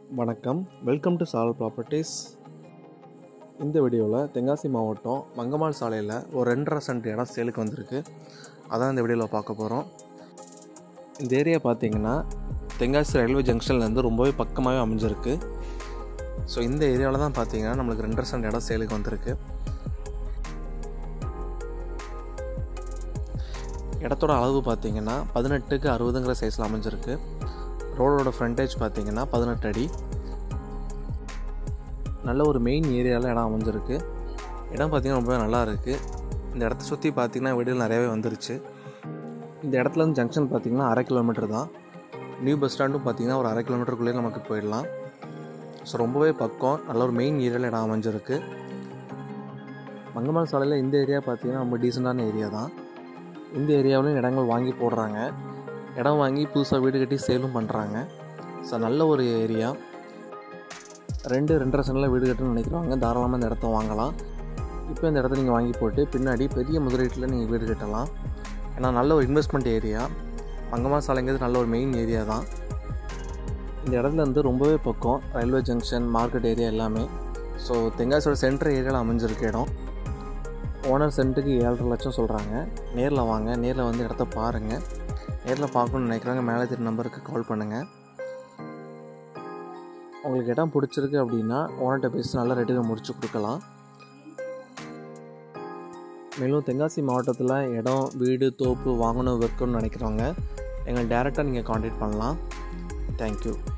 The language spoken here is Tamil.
வணக்கம் வெல்கம் டு சால் ப்ராப்பர்ட்டிஸ் இந்த வீடியோவில் தென்காசி மாவட்டம் மங்கம்மாள் சாலையில் ஒரு ரெண்டரை சென்ட் இடம் சேலுக்கு வந்திருக்கு அதான் இந்த வீடியோவில் பார்க்க போகிறோம் இந்த ஏரியா பார்த்தீங்கன்னா தென்காசி ரயில்வே ஜங்ஷன்லேருந்து ரொம்பவே பக்கமாகவே அமைஞ்சிருக்கு ஸோ இந்த ஏரியாவில் தான் பார்த்தீங்கன்னா நம்மளுக்கு ரெண்டரை சென்ட் இடம் சேலுக்கு வந்திருக்கு இடத்தோட அளவு பார்த்தீங்கன்னா பதினெட்டுக்கு அறுபதுங்கிற சைஸில் அமைஞ்சிருக்கு ரோடோட ஃப்ரண்டேஜ் பார்த்தீங்கன்னா பதினெட்டு அடி நல்ல ஒரு மெயின் ஏரியாவில் இடம் அமைஞ்சிருக்கு இடம் பார்த்தீங்கன்னா ரொம்பவே நல்லா இருக்குது இந்த இடத்த சுற்றி பார்த்தீங்கன்னா வீடுகள் நிறையவே வந்துருச்சு இந்த இடத்துல இருந்து ஜங்ஷன் பார்த்தீங்கன்னா அரை கிலோமீட்டர் தான் நியூ பஸ் ஸ்டாண்டும் பார்த்தீங்கன்னா ஒரு அரை கிலோமீட்டருக்குள்ளே நமக்கு போயிடலாம் ஸோ ரொம்பவே பக்கம் நல்ல ஒரு மெயின் ஏரியாவில் இடம் அமைஞ்சிருக்கு மங்கம்மாள் சாலையில் இந்த ஏரியா பார்த்தீங்கன்னா ரொம்ப டீசெண்டான ஏரியா தான் இந்த ஏரியாவிலையும் இடங்கள் வாங்கி போடுறாங்க இடம் வாங்கி புதுசாக வீடு கட்டி சேலும் பண்ணுறாங்க ஸோ நல்ல ஒரு ஏரியா ரெண்டு ரெண்டரை சென்டில் வீடு கட்டணும்னு நினைக்கிறவங்க தாராளமாக இந்த இடத்த வாங்கலாம் இப்போ இந்த இடத்த நீங்கள் வாங்கி போட்டு பின்னாடி பெரிய முதலீட்டில் நீங்கள் வீடு கட்டலாம் ஏன்னா நல்ல ஒரு இன்வெஸ்ட்மெண்ட் ஏரியா மங்கம்மா சாலைங்கிறது நல்ல ஒரு மெயின் ஏரியா தான் இந்த இடத்துல இருந்து ரொம்பவே பக்கம் ரயில்வே ஜங்ஷன் மார்க்கெட் ஏரியா எல்லாமே ஸோ தென்காசியோட சென்ட்ரல் ஏரியாவில் அமைஞ்சிருக்க இடம் ஓனர் சென்ட்டுக்கு ஏழரை லட்சம் சொல்கிறாங்க நேரில் வாங்க நேரில் வந்து இடத்த பாருங்கள் நேரில் பார்க்கணுன்னு நினைக்கிறாங்க மேலே தெரிய நம்பருக்கு கால் பண்ணுங்கள் உங்களுக்கு இடம் பிடிச்சிருக்கு அப்படின்னா ஓனர்கிட்ட பேசி நல்ல ரேட்டுக்கு முடிச்சு கொடுக்கலாம் மேலும் தென்காசி மாவட்டத்தில் இடம் வீடு தோப்பு வாங்கணும் விற்கணும்னு நினைக்கிறவங்க எங்களை டேரெக்டாக நீங்கள் காண்டாக்ட் பண்ணலாம் தேங்க்யூ